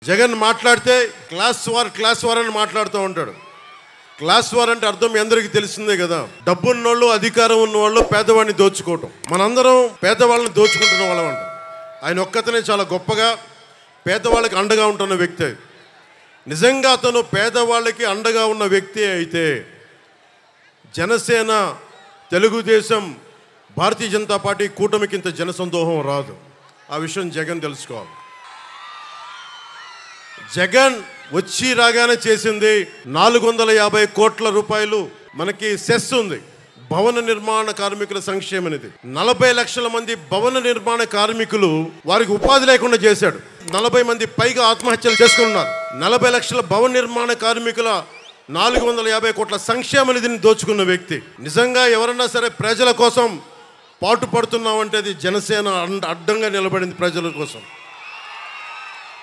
జగన్ మాట్లాడితే class war class war అని మాట్లాడుతూ ఉంటాడు క్లాస్ వార్ అంటే అర్థం మీ అందరికీ తెలిసిందే కదా డబ్బు ఉన్నోళ్ళు అధికారం ఉన్నవాళ్ళు పేదవాడిని దోచుకోవటం మనందరం పేదవాళ్ళని దోచుకుంటున్న వాళ్ళం అంట ఆయన ఒక్కతనే చాలా గొప్పగా పేదవాళ్ళకి అండగా ఉంటున్న వ్యక్తి నిజంగా అతను పేదవాళ్ళకి అండగా ఉన్న వ్యక్తి అయితే జనసేన తెలుగుదేశం భారతీయ జనతా పార్టీ కూటమికి ఇంత జనసందోహం రాదు ఆ విషయం జగన్ తెలుసుకోవాలి జగన్ వచ్చి రాగానే చేసింది నాలుగు వందల యాభై కోట్ల రూపాయలు మనకి సెస్ ఉంది భవన నిర్మాణ కార్మికుల సంక్షేమ నిధి నలభై లక్షల మంది భవన నిర్మాణ కార్మికులు వారికి ఉపాధి లేకుండా చేశాడు నలభై మంది పైగా ఆత్మహత్యలు చేసుకున్నారు నలభై లక్షల భవన నిర్మాణ కార్మికుల నాలుగు వందల యాభై కోట్ల సంక్షేమ నిధిని దోచుకున్న వ్యక్తి నిజంగా ఎవరన్నా సరే ప్రజల కోసం పాటు పడుతున్నామంటే అది జనసేన అండ- అడ్డంగా నిలబడింది ప్రజల కోసం